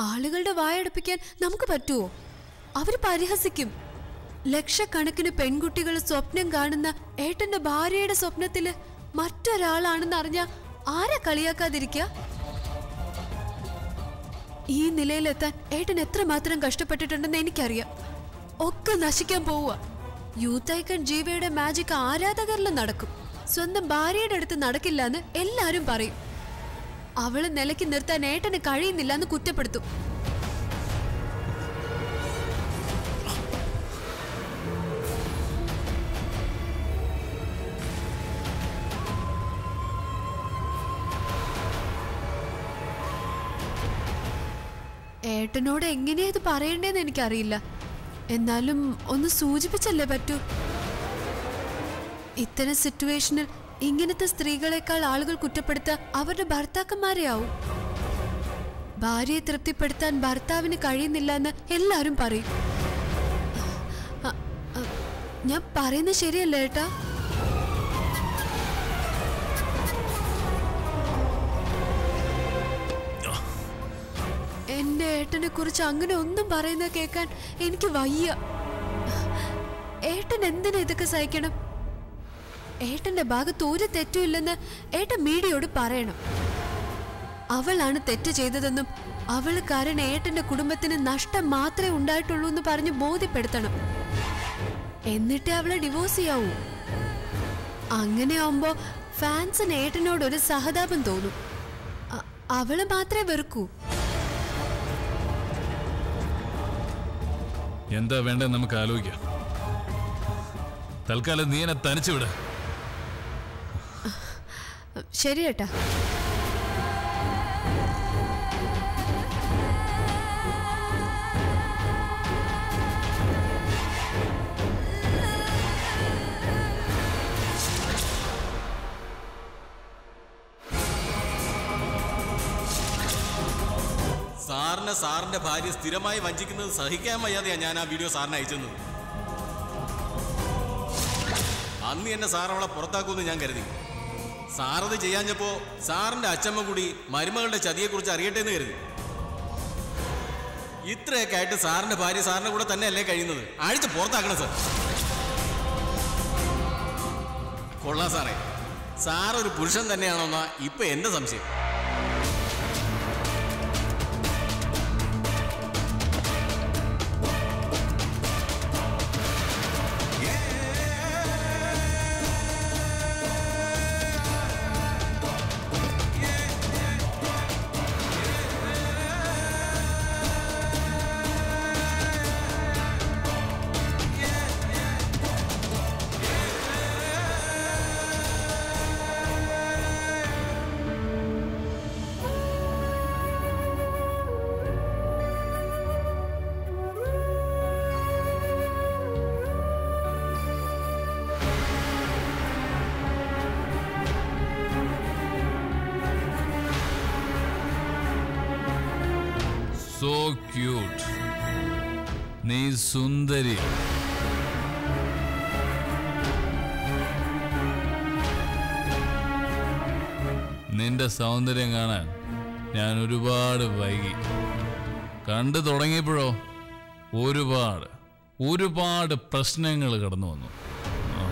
ആളുകളുടെ വായടപ്പിക്കാൻ നമുക്ക് പറ്റുമോ അവര് പരിഹസിക്കും ലക്ഷക്കണക്കിന് പെൺകുട്ടികൾ സ്വപ്നം കാണുന്ന ഏട്ടന്റെ ഭാര്യയുടെ സ്വപ്നത്തില് മറ്റൊരാളാണെന്ന് അറിഞ്ഞ ആരെ കളിയാക്കാതിരിക്ക ഈ നിലയിലെത്താൻ ഏട്ടൻ എത്രമാത്രം കഷ്ടപ്പെട്ടിട്ടുണ്ടെന്ന് എനിക്കറിയാം ഒക്കെ നശിക്കാൻ പോവുക യൂത്ത് ഐക്കൺ ജീവയുടെ മാജിക് ആരാധകരിലും നടക്കും സ്വന്തം ഭാര്യയുടെ അടുത്ത് നടക്കില്ലെന്ന് എല്ലാരും പറയും അവളെ നിലയ്ക്ക് നിർത്താൻ ഏട്ടന് കഴിയുന്നില്ല എന്ന് കുറ്റപ്പെടുത്തും ഏട്ടനോട് എങ്ങനെയാ ഇത് പറയണ്ടേന്ന് എനിക്കറിയില്ല എന്നാലും ഒന്ന് സൂചിപ്പിച്ചല്ലേ പറ്റൂ ഇത്തരം സിറ്റുവേഷനിൽ ഇങ്ങനത്തെ സ്ത്രീകളെക്കാൾ ആളുകൾ കുറ്റപ്പെടുത്ത അവരുടെ ഭർത്താക്കന്മാരെ ആവും ഭാര്യയെ തൃപ്തിപ്പെടുത്താൻ ഭർത്താവിന് കഴിയുന്നില്ല എന്ന് എല്ലാരും പറയും അ- അ- ഞാൻ പറയുന്നത് ശരിയല്ലേ ഏട്ടാ എന്റെ ഏട്ടനെ കുറിച്ച് അങ്ങനെ ഒന്നും പറയുന്നത് കേൾക്കാൻ എനിക്ക് വയ്യ ഏട്ടൻ എന്തിനാ ഇതൊക്കെ സഹിക്കണം ഏട്ടന്റെ ഭാഗത്ത് ഒരു തെറ്റുമില്ലെന്ന് ഏട്ടൻ മീഡിയയോട് പറയണം അവളാണ് തെറ്റ് ചെയ്തതെന്നും അവൾ കാരണം ഏട്ടന്റെ കുടുംബത്തിന് നഷ്ടം മാത്രമേ ഉണ്ടായിട്ടുള്ളൂ എന്ന് പറഞ്ഞ് ബോധ്യപ്പെടുത്തണം എന്നിട്ടേ അവളെ ഡിവോഴ്സ് ചെയ്യാവൂ അങ്ങനെ ആവുമ്പോ ഫാൻസിന് ഏട്ടനോട് ഒരു സഹതാപം തോന്നും അ- അവളെ മാത്രമേ വെറുക്കൂ എന്താ വേണ്ടത് നമുക്ക് ആലോചിക്കാം തൽക്കാലം നീ എന്നെ തനിച്ചു വിട ശരി ഏട്ടാ സാറിനെ സാറിന്റെ ഭാര്യ സ്ഥിരമായി വഞ്ചിക്കുന്നത് സഹിക്കാൻ വയ്യാതെയാ ഞാൻ ആ വീഡിയോ സാറിന് അയച്ചത് അന്ന് എന്നെ സാർ അവളെ പുറത്താക്കുമെന്ന് ഞാൻ കരുതി സാറത് ചെയ്യാഞ്ഞപ്പോ സാറിന്റെ അച്ചമ്മ കൂടി മരുമകളുടെ ചതിയെക്കുറിച്ച് അറിയട്ടെ എന്ന് കരുതി ഇത്രയൊക്കെ ആയിട്ട് സാറിന്റെ ഭാര്യ സാറിന്റെ കൂടെ തന്നെയല്ലേ കഴിയുന്നത് അഴിച്ച് പുറത്താക്കണം സാർ കൊള്ളാം സാറേ സാർ ഒരു പുരുഷൻ തന്നെയാണോന്നാ ഇപ്പൊ എന്റെ സംശയം സോ ക്യൂട്ട് നീ സുന്ദരി നിന്റെ സൗന്ദര്യം കാണാൻ ഞാൻ ഒരുപാട് വൈകി കണ്ടു തുടങ്ങിയപ്പോഴോ ഒരുപാട് ഒരുപാട് പ്രശ്നങ്ങൾ കടന്നു വന്നു ആ.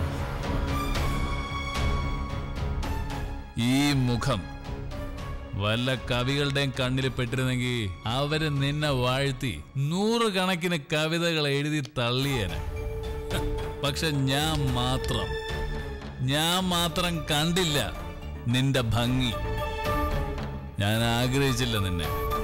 ഈ മുഖം വല്ല കവികളുടെയും കണ്ണിൽ പെട്ടിരുന്നെങ്കിൽ അവര് നിന്നെ വാഴ്ത്തി നൂറുകണക്കിന് കവിതകൾ എഴുതി തള്ളിയേനെ പക്ഷെ ഞാൻ മാത്രം ഞാൻ മാത്രം കണ്ടില്ല നിന്റെ ഭംഗി ഞാൻ ആഗ്രഹിച്ചില്ല നിന്നെ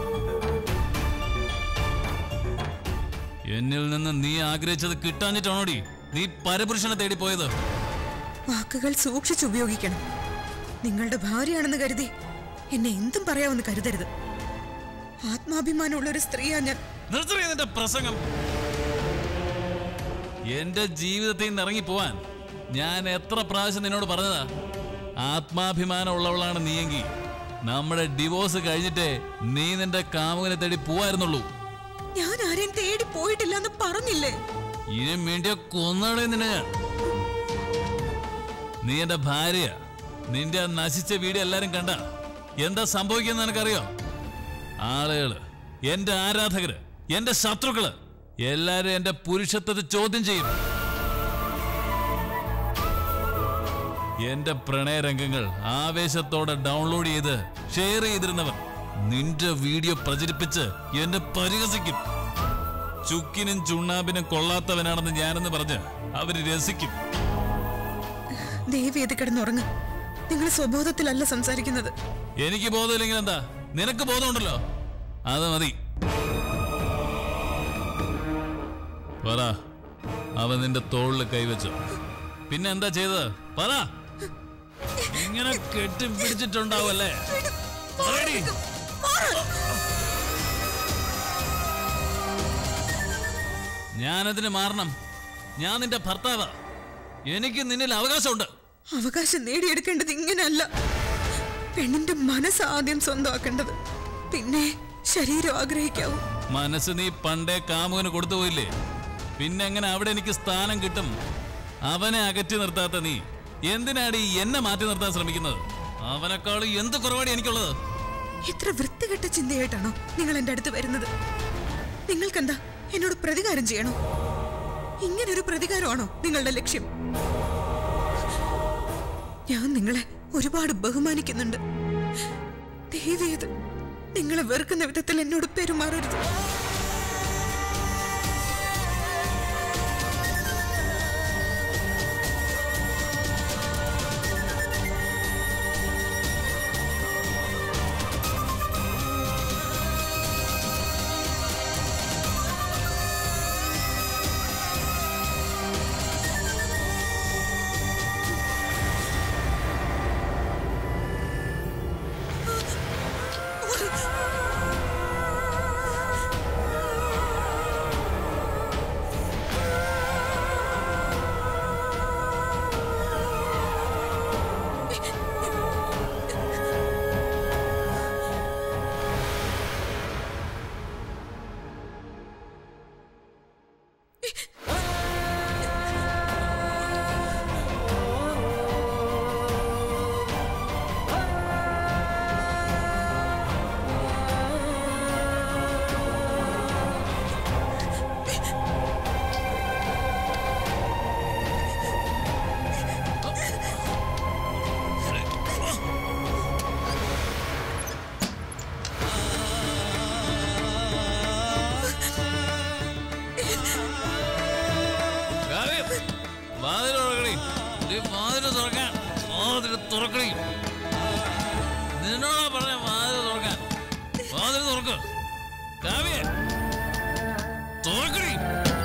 എന്നിൽ നിന്ന് നീ ആഗ്രഹിച്ചത് കിട്ടാഞ്ഞിട്ടാണോടി നീ പരപുരുഷനെ തേടി പോയത് വാക്കുകൾ സൂക്ഷിച്ചുപയോഗിക്കണം നിങ്ങളുടെ ഭാര്യയാണെന്ന് കരുതി എന്നെ എന്തും പറയാമെന്ന് കരുതരുത് ആത്മാഭിമാനമുള്ള ഒരു സ്ത്രീയാ ഞാൻ നിർത്തണേ നിന്റെ പ്രസംഗം എന്റെ ജീവിതത്തിൽ നിന്ന് ഇറങ്ങി പോവാൻ ഞാൻ എത്ര പ്രാവശ്യം നിന്നോട് പറഞ്ഞതാ ആത്മാഭിമാനം ഉള്ളവളാണ് നീയെങ്കിൽ നമ്മുടെ ഡിവോഴ്സ് കഴിഞ്ഞിട്ടേ നീ നിന്റെ കാമുകനെ തേടി പോവായിരുന്നുള്ളൂ ഞാൻ ആരെയും തേടി പോയിട്ടില്ല എന്ന് പറഞ്ഞില്ലേ ഇതിനും വേണ്ടിയ കൊന്നടേ നിന്നെ ഞാൻ നീ എന്റെ ഭാര്യ നിന്റെ ആ നശിച്ച വീഡിയോ എല്ലാരും കണ്ട എന്താ സംഭവിക്കുന്ന നിനക്കറിയോ ആളുകള് എന്റെ ആരാധകര് എന്റെ ശത്രുക്കള് എല്ലാരും എന്റെ പുരുഷത്വത്തെ ചോദ്യം ചെയ്യും എന്റെ പ്രണയരംഗങ്ങൾ ആവേശത്തോടെ ഡൗൺലോഡ് ചെയ്ത് ഷെയർ ചെയ്തിരുന്നവർ നിന്റെ വീഡിയോ പ്രചരിപ്പിച്ച് എന്നെ പരിഹസിക്കും ചുക്കിനും ചുണ്ണാമ്പിനും കൊള്ളാത്തവനാണെന്ന് ഞാനെന്ന് പറഞ്ഞ് അവര് രസിക്കും ദേവി ഇത് കിടന്നുറങ്ങ് നിങ്ങൾ സ്വബോധത്തിലല്ല സംസാരിക്കുന്നത് എനിക്ക് ബോധമില്ലെങ്കിൽ എന്താ നിനക്ക് ബോധമുണ്ടല്ലോ അത് മതി പറ അവൻ നിന്റെ തോളിൽ കൈവച്ചു പിന്നെ എന്താ ചെയ്തത് പറ ഇങ്ങനെ കെട്ടിപ്പിടിച്ചിട്ടുണ്ടാവല്ലേ പറയടി. ഞാനതിന് മാറണം ഞാൻ നിന്റെ ഭർത്താവാ എനിക്ക് നിന്നിൽ അവകാശമുണ്ട് അവകാശം നേടിയെടുക്കേണ്ടത് ഇങ്ങനെയല്ല പെണ്ണിന്റെ മനസ്സ് ആദ്യം സ്വന്തമാക്കേണ്ടത് പിന്നെ ശരീരം ആഗ്രഹിക്കാവൂ മനസ്സ് നീ പണ്ടേ കാമുകന് കൊടുത്തുപോയില്ലേ പിന്നെ എങ്ങനെ അവിടെ എനിക്ക് സ്ഥാനം കിട്ടും അവനെ അകറ്റി നിർത്താത്ത നീ എന്തിനാടി എന്നെ മാറ്റി നിർത്താൻ ശ്രമിക്കുന്നത് അവനെക്കാളും എന്ത് കുറവാടി എനിക്കുള്ളത് എത്ര വൃത്തികെട്ട ചിന്തയായിട്ടാണോ നിങ്ങൾ എന്റെ അടുത്ത് വരുന്നത് നിങ്ങൾക്കെന്താ എന്നോട് പ്രതികാരം ചെയ്യണോ ഇങ്ങനൊരു പ്രതികാരമാണോ നിങ്ങളുടെ ലക്ഷ്യം ഞാൻ നിങ്ങളെ ഒരുപാട് ബഹുമാനിക്കുന്നുണ്ട് ദൈവീത് നിങ്ങളെ വെറുക്കുന്ന വിധത്തിൽ എന്നോട് പെരുമാറരുത് ഗാവി, വാതില് തുറക്കടി. ദേ വാതില് തുറക്കാൻ വാതില് തുറക്കടി നിന്നോടാ പറഞ്ഞ വാതില് തുറക്കാൻ വാതില് തുറക്ക് കാവ്യ തുറക്കടി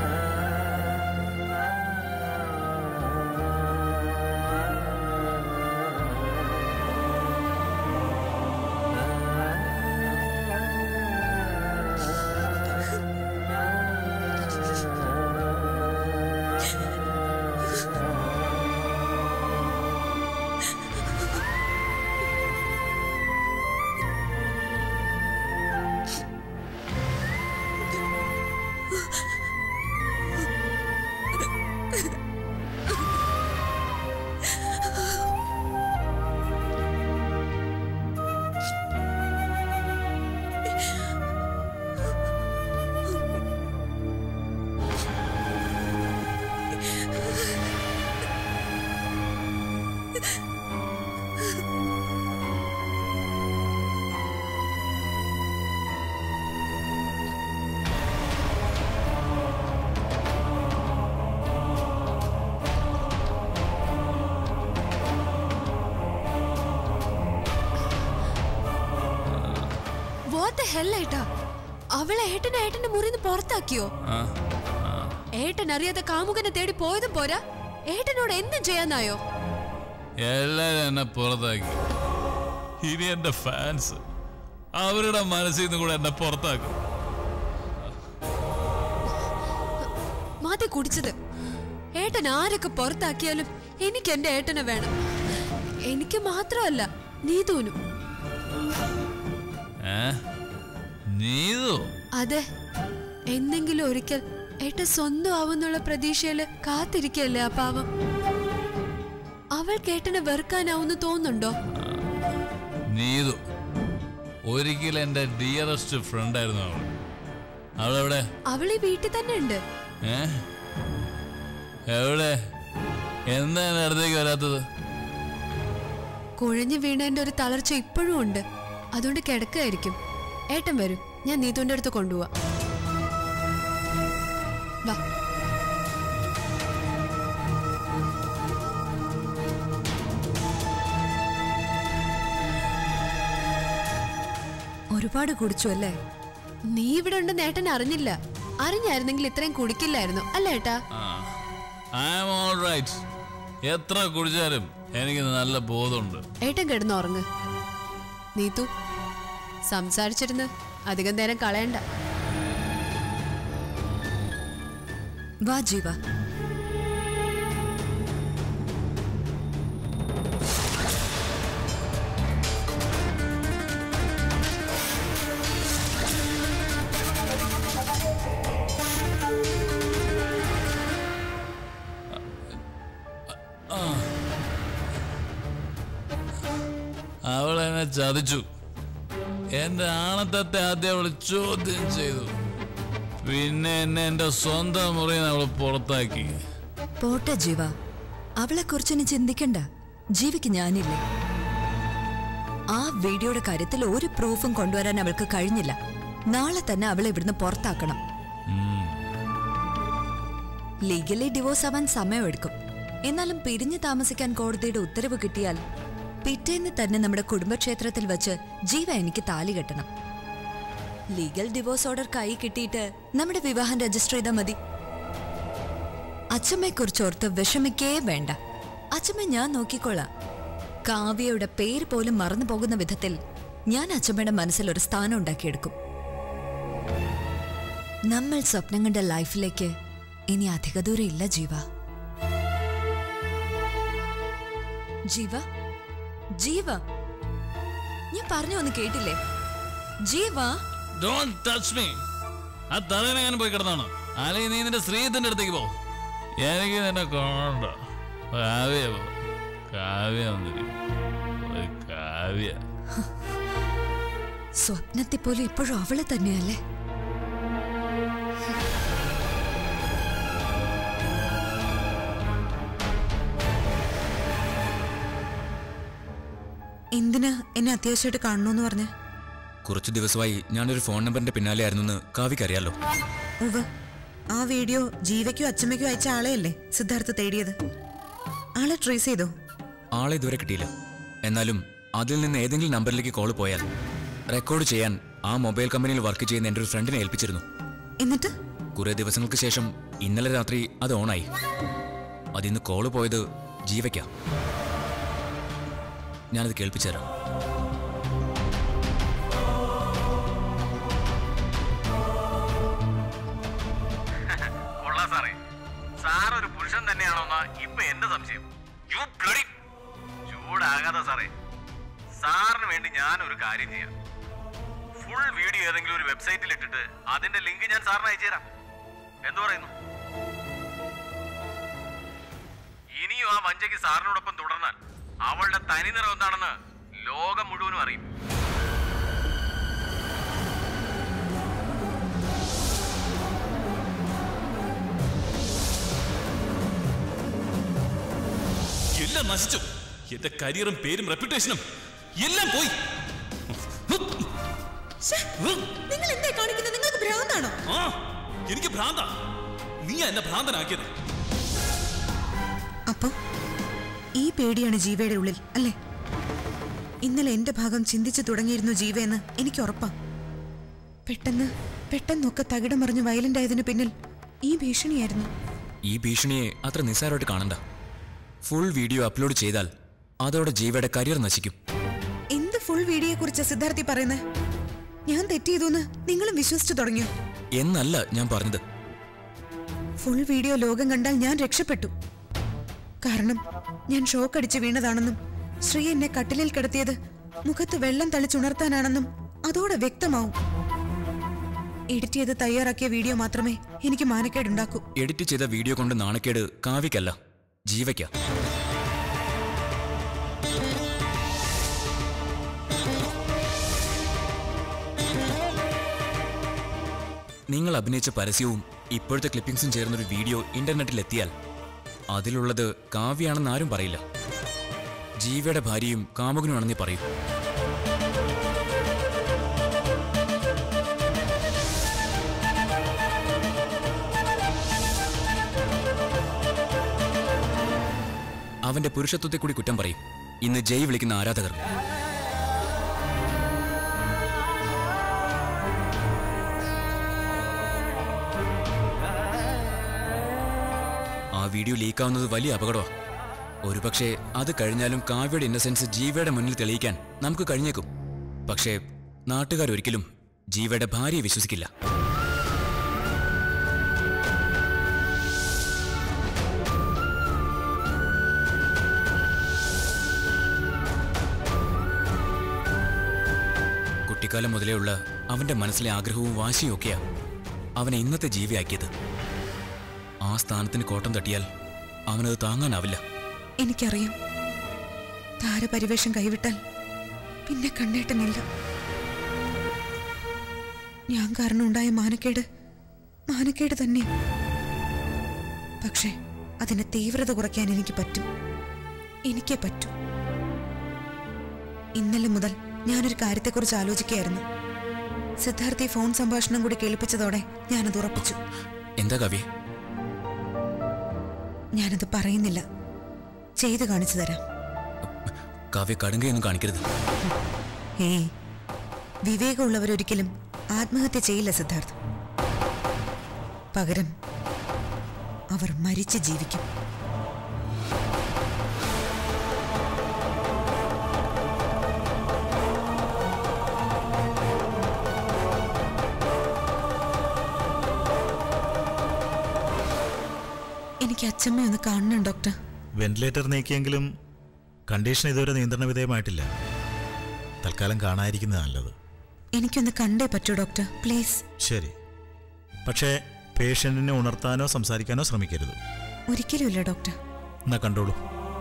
വാട്ട് ഹെല്ലേട്ടാ അവളെ ഏട്ടനെ ഏട്ടന്റെ മുറിന്ന് പുറത്താക്കിയോ ആ, ആ. ഏട്ടൻ അറിയാതെ കാമുകനെ തേടി പോയതും പോരാ ഏട്ടനോട് എന്തും ചെയ്യാന്നായോ എല്ലാരും എന്നെ പുറത്താക്കി ഇനി എന്റെ ഫാൻസ് അവരുടെ മനസ്സിൽ നിന്ന് കൂടെ എന്നെ പുറത്താക്കും മതി കുടിച്ചത് ഏട്ടൻ ആരൊക്കെ പുറത്താക്കിയാലും എനിക്ക് എന്റെ ഏട്ടനെ വേണം എനിക്ക് മാത്രമല്ല നീതൂനും ഏ നീതോ അതെ എന്നെങ്കിലും ഒരിക്കൽ ഏട്ടൻ സ്വന്തം ആവുന്നുള്ള പ്രതീക്ഷയില് കാത്തിരിക്കല്ലേ ആ പാവം അവൾക്ക് ഏട്ടനെ വെറുക്കാനാവുന്ന് തോന്നുന്നുണ്ടോ നീതു ഒരിക്കൽ എൻ്റെ ഡിയറസ്റ്റ് ഫ്രണ്ട് ആയിരുന്നു അവൾ അവളെവിടെ അവൾ ഈ വീട്ടിൽ തന്നെ ഉണ്ട് ഏ എവിടെ എന്താ എൻ്റെ അടുത്തേക്ക് വരാത്തത് കുഴഞ്ഞു വീണതിന്റെ ഒരു തളർച്ച ഇപ്പോഴും ഉണ്ട് അതുകൊണ്ട് കിടക്കായിരിക്കും ഏട്ടൻ വരും ഞാൻ നീതുവിന്റെ അടുത്ത് കൊണ്ടുപോവാ വാ ഒരുപാട് കുടിച്ചു അല്ലേ നീ ഇവിടെ ഉണ്ടെന്ന് ഏട്ടൻ അറിഞ്ഞില്ല അറിഞ്ഞായിരുന്നെങ്കിൽ ഇത്രയും കുടിക്കില്ലായിരുന്നു അല്ല ഏട്ടാ ഐ ആം ഓൾ റൈറ്റ് എത്ര കുടിച്ചാലും എനിക്ക് നല്ല ബോധമുണ്ട് ഏട്ടൻ കിടന്ന് ഉറങ്ങ് നീതു സംസാരിച്ചിരുന്ന് അധികം നേരം കളയണ്ട വാ ജീവ അവൾ എന്നെ ചതിച്ചു എന്റെ ആണത്തത്തെ ആദ്യം അവൾ ചോദ്യം ചെയ്തു പിന്നെ എന്നെ എന്റെ സ്വന്തം മുറിയിൽ നിന്ന് അവൾ പുറത്താക്കി പോട്ടെ ജീവ അവളെ കുറിച്ച് ഇനി ചിന്തിക്കണ്ട ജീവിക്ക് ഞാനില്ലേ ആ വീഡിയോയുടെ കാര്യത്തിൽ ഒരു പ്രൂഫും കൊണ്ടുവരാൻ അവൾക്ക് കഴിഞ്ഞില്ല നാളെ തന്നെ അവളെ ഇവിടുന്ന് പുറത്താക്കണം ലീഗലി ഡിവോഴ്സ് ആവാൻ സമയമെടുക്കും എന്നാലും പിരിഞ്ഞു താമസിക്കാൻ കോടതിയുടെ ഉത്തരവ് കിട്ടിയാൽ പിറ്റേന്ന് തന്നെ നമ്മുടെ കുടുംബക്ഷേത്രത്തിൽ വെച്ച് ജീവ എനിക്ക് താലി കെട്ടണം ലീഗൽ ഡിവോഴ്സ് ഓർഡർ കൈ കിട്ടിയിട്ട് നമ്മുടെ വിവാഹം രജിസ്റ്റർ ചെയ്താൽ മതി അച്ഛമ്മയെക്കുറിച്ച് ഓർത്ത് വിഷമിക്കേ വേണ്ട അച്ഛമ്മ ഞാൻ നോക്കിക്കോളാം കാവ്യയുടെ പേര് പോലും മറന്നു പോകുന്ന വിധത്തിൽ ഞാൻ അച്ഛമ്മയുടെ മനസ്സിൽ ഒരു സ്ഥാനം ഉണ്ടാക്കിയെടുക്കും നമ്മൾ സ്വപ്നം കണ്ട ലൈഫിലേക്ക് ഇനി അധിക ദൂരം ഇല്ല ജീവ ജീവ ജീവ ഞാൻ പറഞ്ഞു ഒന്ന് കേട്ടില്ലേ ജീവ ഡോണ്ട് ടച്ച് മീ ആ തലയിലെങ്ങനെ പോയി കിടന്നാണ് അല്ലെങ്കിൽ നീ നിന്റെ ശ്രീധന്റെ അടുത്തേക്ക് പോ എനിക്ക് നിന്നെ കാണണ്ട കാവ്യ പോ. കാവ്യ വന്നിരിക്കും ഒരു കാവ്യ സ്വപ്നത്തിൽ പോലും ഇപ്പോഴും അവള് തന്നെയല്ലേ എന്തിനാ എന്നെ അത്യാവശ്യമായിട്ട് കാണണമെന്ന് പറഞ്ഞ് കുറച്ചു ദിവസമായി ഞാനൊരു ഫോൺ നമ്പറിന്റെ പിന്നാലെ ആയിരുന്നെന്ന് കാവ്യക്ക് അറിയാലോ ഉവ് ആ വീഡിയോ ജീവയ്ക്കോ അച്ഛമ്മയ്ക്കോ അയച്ച ആളെയല്ലേ സിദ്ധാർത്ഥ തേടിയത് ആളെ ട്രേസ് ചെയ്തോ ആളെ ഇതുവരെ കിട്ടിയില്ല എന്നാലും അതിൽ നിന്ന് ഏതെങ്കിലും നമ്പറിലേക്ക് കോൾ പോയാൽ റെക്കോർഡ് ചെയ്യാൻ ആ മൊബൈൽ കമ്പനിയിൽ വർക്ക് ചെയ്യുന്ന എൻ്റെ ഒരു ഫ്രണ്ടിനെ ഏൽപ്പിച്ചിരുന്നു എന്നിട്ട് കുറേ ദിവസങ്ങൾക്ക് ശേഷം ഇന്നലെ രാത്രി അത് ഓണായി അതിന്ന് കോള് പോയത് ജീവയ്ക്കാ ഞാനത് കേൾപ്പിച്ചു തരാം കൊള്ളാം സാറേ സാർ ഒരു പുരുഷൻ തന്നെയാണോന്നാ ഇപ്പൊ എന്റെ സംശയം യു ബ്ലഡി ചൂടാകാതെ സാറേ സാറിന് വേണ്ടി ഞാൻ ഒരു കാര്യം ചെയ്യാം ഫുൾ വീഡിയോ ഏതെങ്കിലും ഒരു വെബ്സൈറ്റിൽ ഇട്ടിട്ട് അതിന്റെ ലിങ്ക് ഞാൻ സാറിന് അയച്ചു തരാം എന്തു പറയുന്നു ഇനിയും ആ വഞ്ചയ്ക്ക് സാറിനോടൊപ്പം തുടർന്നാൽ അവളുടെ തനി നിറം എന്താണെന്ന് ലോകം മുഴുവനും അറിയും എല്ലാം നശിച്ചു എന്റെ കരിയറും പേരും റെപ്യൂട്ടേഷനും എല്ലാം പോയി നിങ്ങൾ എന്താ കാണിക്കുന്നത് നിങ്ങൾക്ക് ഭ്രാന്താണോ ആ എനിക്ക് ഭ്രാന്ത നീ എന്നെ ഭ്രാന്തനാക്കിയത് അപ്പൊ ഈ പേടിയാണ് ജീവയുടെ ഉള്ളിൽ അല്ലേ ഇന്നലെ എന്റെ ഭാഗം ചിന്തിച്ചു തുടങ്ങിയിരുന്നു ജീവയെന്ന് എനിക്ക് ഉറപ്പാ പെട്ടെന്ന് പെട്ടെന്നൊക്കെ തകിടം മറിഞ്ഞ് വയലന്റ് ആയതിനു പിന്നിൽ ഈ ഭീഷണിയായിരുന്നു ഈ ഭീഷണിയെ അത്ര നിസ്സാരമായിട്ട് കാണണ്ട ഫുൾ വീഡിയോ അപ്ലോഡ് ചെയ്താൽ അതോടെ ജീവയുടെ കരിയർ നശിക്കും എന്ത് ഫുൾ വീഡിയോയെ കുറിച്ച് സിദ്ധാർത്ഥി പറയുന്നത് ഞാൻ തെറ്റ് ചെയ്തു നിങ്ങളും വിശ്വസിച്ചു തുടങ്ങിയോ എന്നല്ല ഞാൻ പറഞ്ഞത് ഫുൾ വീഡിയോ ലോകം കണ്ടാൽ ഞാൻ രക്ഷപ്പെട്ടു കാരണം ഞാൻ ഷോക്ക് അടിച്ച് വീണതാണെന്നും ശ്രീ എന്നെ കട്ടിലിൽ കിടത്തിയത് മുഖത്ത് വെള്ളം തളിച്ചുണർത്താനാണെന്നും അതോടെ വ്യക്തമാവും എഡിറ്റ് ചെയ്ത് തയ്യാറാക്കിയ വീഡിയോ മാത്രമേ എനിക്ക് മാനക്കേടുണ്ടാക്കൂ എഡിറ്റ് ചെയ്ത വീഡിയോ കൊണ്ട് നാണക്കേട് കാവ്യക്കല്ല ജീവയ്ക്കാ നിങ്ങൾ അഭിനയിച്ച പരസ്യവും ഇപ്പോഴത്തെ ക്ലിപ്പിംഗ്സും ചേർന്നൊരു വീഡിയോ ഇന്റർനെറ്റിൽ എത്തിയാൽ അതിലുള്ളത് കാവ്യാണെന്ന് ആരും പറയില്ല ജീവയുടെ ഭാര്യയും കാമുകനുമാണെന്നേ പറയൂ അവന്റെ പുരുഷത്വത്തെ കൂടി കുറ്റം പറയും ഇന്ന് ജയ് വിളിക്കുന്ന ആരാധകർ ആ വീഡിയോ ലീക്കാവുന്നത് വലിയ അപകടമാണ് ഒരുപക്ഷെ അത് കഴിഞ്ഞാലും കാവ്യയുടെ ഇന്നസെൻസ് ജീവയുടെ മുന്നിൽ തെളിയിക്കാൻ നമുക്ക് കഴിഞ്ഞേക്കും പക്ഷേ നാട്ടുകാരൊരിക്കലും ജീവയുടെ ഭാര്യയെ വിശ്വസിക്കില്ല കുട്ടിക്കാലം മുതലേ ഉള്ള അവന്റെ മനസ്സിലെ ആഗ്രഹവും വാശിയും ഒക്കെയാ അവനെ ഇന്നത്തെ ജീവിയാക്കിയത് ആ സ്ഥാനത്തിന് കോട്ടം തട്ടിയാൽ അവനത് താങ്ങാനാവില്ല എനിക്കറിയാം താരപരിവേഷം കൈവിട്ടാൽ പിന്നെ കണ്ണേട്ടനില്ല ഞാൻ കാരണം ഉണ്ടായ മാനക്കേട് മാനക്കേട് തന്നെ പക്ഷേ അതിന്റെ തീവ്രത കുറയ്ക്കാൻ എനിക്ക് പറ്റും എനിക്കേ പറ്റൂ ഇന്നലെ മുതൽ ഞാനൊരു കാര്യത്തെക്കുറിച്ച് ആലോചിക്കുകയായിരുന്നു സിദ്ധാർത്ഥി ഫോൺ സംഭാഷണം കൂടി കേൾപ്പിച്ചതോടെ ഞാനത് ഉറപ്പിച്ചു എന്താ കവി ഞാനത് പറയുന്നില്ല ചെയ്തു കാണിച്ചു തരാം കാവ്യ കടുങ്കയൊന്നും കാണിക്കരുത് ഏയ് വിവേകമുള്ളവരൊരിക്കലും ആത്മഹത്യ ചെയ്യില്ല സിദ്ധാർത്ഥ് പകരം അവർ മരിച്ച് ജീവിക്കും എനിക്ക് അച്ഛമ്മ ഒന്ന് കാണണം ഡോക്ടർ വെന്റിലേറ്റർ നീക്കിയെങ്കിലും കണ്ടീഷൻ ഇതുവരെ നിയന്ത്രണ വിധേയമായിട്ടില്ല തൽക്കാലം കാണാതിരിക്കുന്നത് നല്ലത് എനിക്കൊന്ന് കണ്ടേ പറ്റൂ ഡോക്ടർ പ്ലീസ് ശരി പക്ഷേ പേഷ്യന്റിനെ ഉണർത്താനോ സംസാരിക്കാനോ ശ്രമിക്കരുത് ഒരിക്കലുമില്ല ഡോക്ടർ എന്നാ കണ്ടോളൂ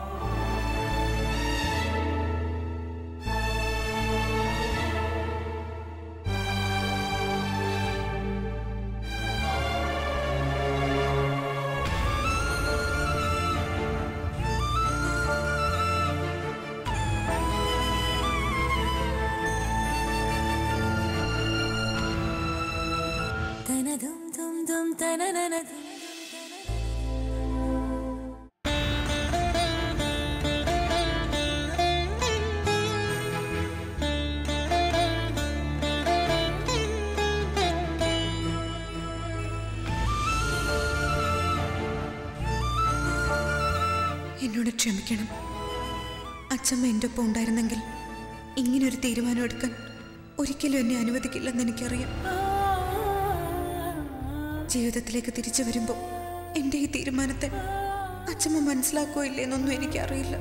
എന്നോട് ക്ഷമിക്കണം അച്ഛമ്മ എൻ്റെ ഒപ്പം ഉണ്ടായിരുന്നെങ്കിൽ ഇങ്ങനൊരു തീരുമാനം എടുക്കാൻ ഒരിക്കലും എന്നെ അനുവദിക്കില്ലെന്ന് എനിക്കറിയാം ജീവിതത്തിലേക്ക് തിരിച്ചു വരുമ്പോൾ എൻ്റെ ഈ തീരുമാനത്തെ അച്ഛമ്മ മനസ്സിലാക്കോ ഇല്ലേന്നൊന്നും എനിക്കറിയില്ല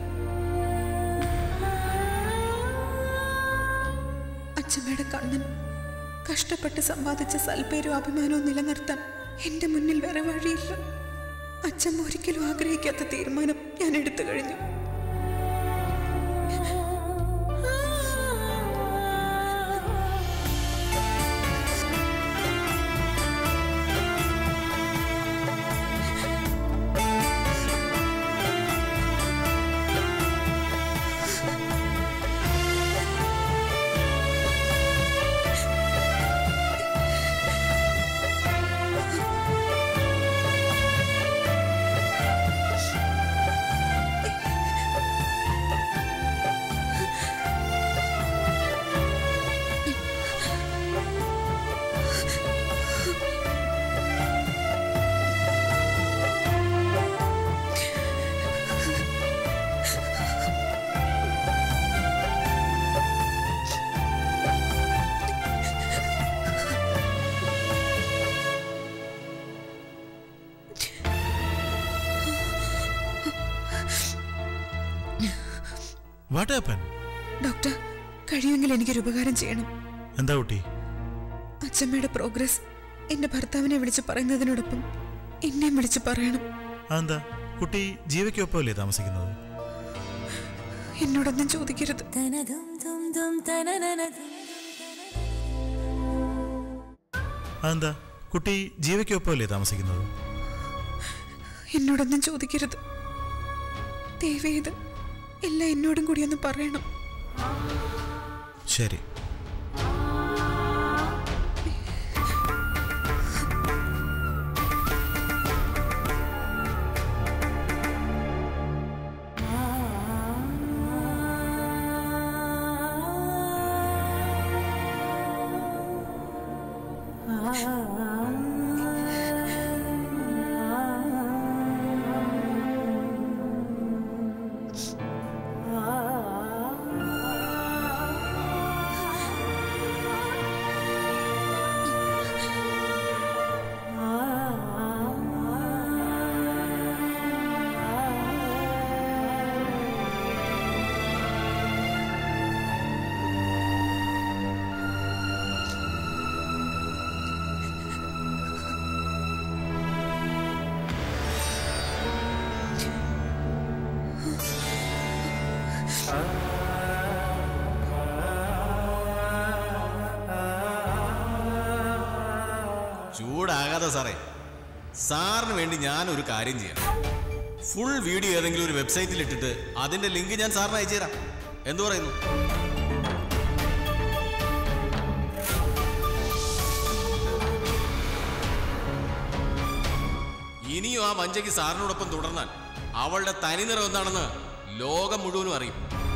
അച്ഛമ്മയുടെ കണ്ണൻ കഷ്ടപ്പെട്ട് സമ്പാദിച്ച സൽപ്പേരും അഭിമാനവും നിലനിർത്താൻ എൻ്റെ മുന്നിൽ വേറെ വഴിയില്ല അച്ഛമ്മ ഒരിക്കലും ആഗ്രഹിക്കാത്ത തീരുമാനം ഞാൻ എടുത്തു കഴിഞ്ഞു വാട്ട് ഹാപ്പൻ ഡോക്ടർ കഴിയുമെങ്കിൽ എനിക്കൊരു ഉപകാരം ചെയ്യണം എന്താ കുട്ടി അച്ഛമ്മയുടെ പ്രോഗ്രസ് എന്റെ ഭർത്താവിനെ വിളിച്ച് പറയുന്നതിനോടൊപ്പം എന്നെയും വിളിച്ച് പറയണം അതെന്താ കുട്ടി ജീവയ്ക്കൊപ്പമല്ലേ താമസിക്കുന്നത് എന്നോടൊന്നും ചോദിക്കരുത് അതെന്താ കുട്ടി ജീവയ്ക്കൊപ്പമല്ലേ താമസിക്കുന്നത് എന്നോടൊന്നും ചോദിക്കരുത് ദയവേത് എല്ലാം എന്നോടും കൂടി ഒന്ന് പറയണം ശരി ചൂടാകാതെ സാറേ സാറിന് വേണ്ടി ഞാൻ ഒരു കാര്യം ചെയ്യാം ഫുൾ വീഡിയോ ഏതെങ്കിലും ഒരു വെബ്സൈറ്റിൽ ഇട്ടിട്ട് അതിന്റെ ലിങ്ക് ഞാൻ സാറിന് അയച്ചു തരാം എന്തു പറയുന്നു ഇനിയും ആ വഞ്ചയ്ക്ക് സാറിനോടൊപ്പം തുടർന്നാൽ അവളുടെ തനിനിറം എന്താണെന്ന് ലോകം മുഴുവനും അറിയും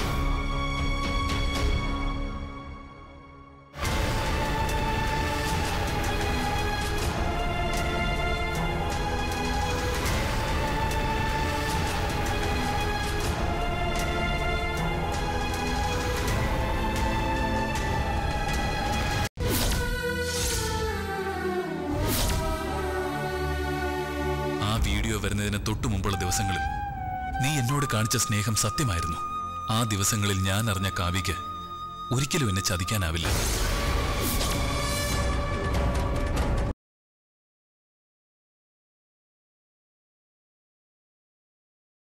ആ വീഡിയോ വരുന്നതിന് തൊട്ടു മുമ്പുള്ള ദിവസങ്ങളിൽ നീ എന്നോട് കാണിച്ച സ്നേഹം സത്യമായിരുന്നു ആ ദിവസങ്ങളിൽ ഞാൻ അറിഞ്ഞ കാവ്യയ്ക്ക് ഒരിക്കലും എന്നെ ചതിക്കാനാവില്ല